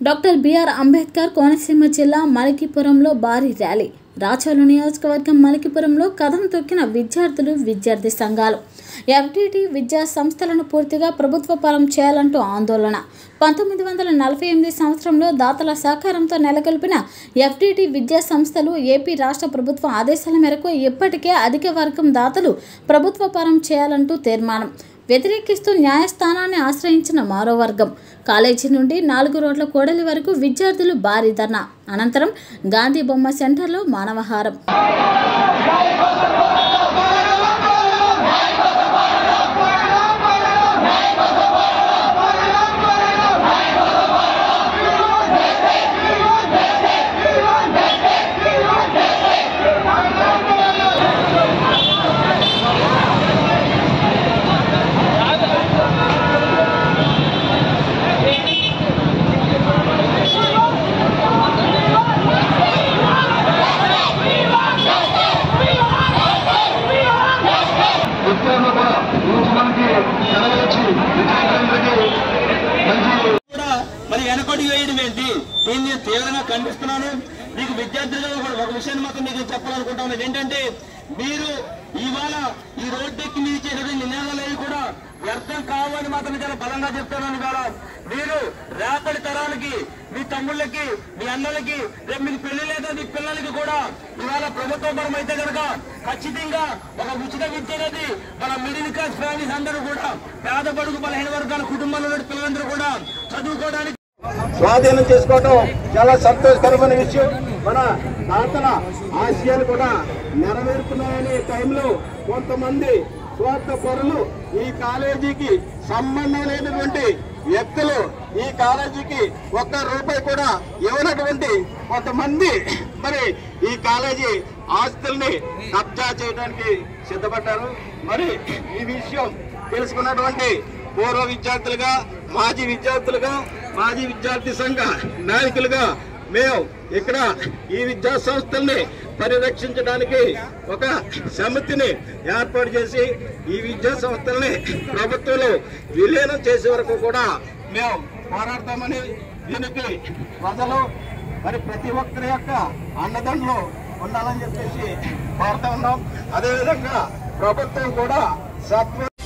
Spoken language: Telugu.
డాక్టర్ బిఆర్ అంబేద్కర్ కోనసీమ జిల్లా మలికిపురంలో భారీ ర్యాలీ రాచోలు నియోజకవర్గం మలికిపురంలో కథం తొక్కిన విద్యార్థులు విద్యార్థి సంఘాలు ఎఫ్డిటి విద్యా సంస్థలను పూర్తిగా ప్రభుత్వ పరం చేయాలంటూ ఆందోళన పంతొమ్మిది వందల నలభై ఎనిమిది సంవత్సరంలో దాతల సహకారంతో నెలకొల్పిన ఎఫ్డిటి విద్యా సంస్థలు ఏపీ రాష్ట్ర ప్రభుత్వ ఆదేశాల మేరకు ఇప్పటికే అధిక వర్గం దాతలు ప్రభుత్వ పరం చేయాలంటూ తీర్మానం వ్యతిరేకిస్తూ న్యాయస్థానాన్ని ఆశ్రయించిన మరో వర్గం కాలేజీ నుండి నాలుగు రోడ్ల కూడలి వరకు విద్యార్థులు భారీ ధర్నా అనంతరం గాంధీ బొమ్మ సెంటర్లో మానవహారం ఉద్యోగంలో కూడా ఈరోజు మనకి నెరవేర్చి విద్యార్థులకి మంచి కూడా మరి వెనకడి వేయడం ఏంటి దీన్ని తీవ్రంగా ఖండిస్తున్నాను మీకు విద్యార్థులుగా కూడా ఒక విషయాన్ని మాత్రం మీకు చెప్పాలనుకుంటాను ఏంటంటే మీరు ఇవాళ ఈ రోడ్డెక్కి మీరు చేసేటువంటి నినాదాలు కూడా వ్యర్థం కావని మాత్రం చాలా బలంగా చెప్తున్నాను ఇవాళ మీరు రేపటి తరాలకి మీ తమ్ముళ్ళకి మీ అన్నలకి రేపు మీకు పెళ్లి లేదా మీ పిల్లలకి కూడా ఇవాళ ప్రభుత్వ పరం అయితే కనుక ఖచ్చితంగా ఒక ఉచిత విద్య అనేది మన మిడిల్ క్లాస్ ఫ్యామిలీస్ అందరూ కూడా పేద బడుగు బలహీన వర్గాల కుటుంబంలో ఉన్న పిల్లలందరూ కూడా చదువుకోవడానికి స్వాధీనం చేసుకోవడం చాలా సంతోషకరమైన విషయం మన తాతల ఆశయాలు కూడా నెరవేరుతున్నాయనే టైంలో కొంతమంది స్వార్థ పరులు ఈ కాలేజీకి సంబంధం లేనటువంటి వ్యక్తులు ఈ కాలేజీకి ఒక్క రూపాయి కూడా ఇవ్వనటువంటి కొంతమంది మరి ఈ కాలేజీ ఆస్తుల్ని కబ్జా చేయడానికి సిద్ధపడ్డారు మరి ఈ విషయం తెలుసుకున్నటువంటి పూర్వ విద్యార్థులుగా మాజీ విద్యార్థులుగా మాజీ విద్యార్థి సంఘ నాయకులుగా మేము ఇక్కడ ఈ విద్యా సంస్థల్ని పరిరక్షించడానికి ఒక సమితిని ఏర్పాటు చేసి ఈ విద్యా సంస్థల్ని ప్రభుత్వంలో విలీనం చేసే వరకు కూడా మేము పోరాడతామని దీనికి ప్రజలు మరి ప్రతి ఒక్కరి యొక్క అన్నదండలు ఉండాలని చెప్పేసి కోరుతా ఉన్నాం అదేవిధంగా ప్రభుత్వం కూడా సత్వ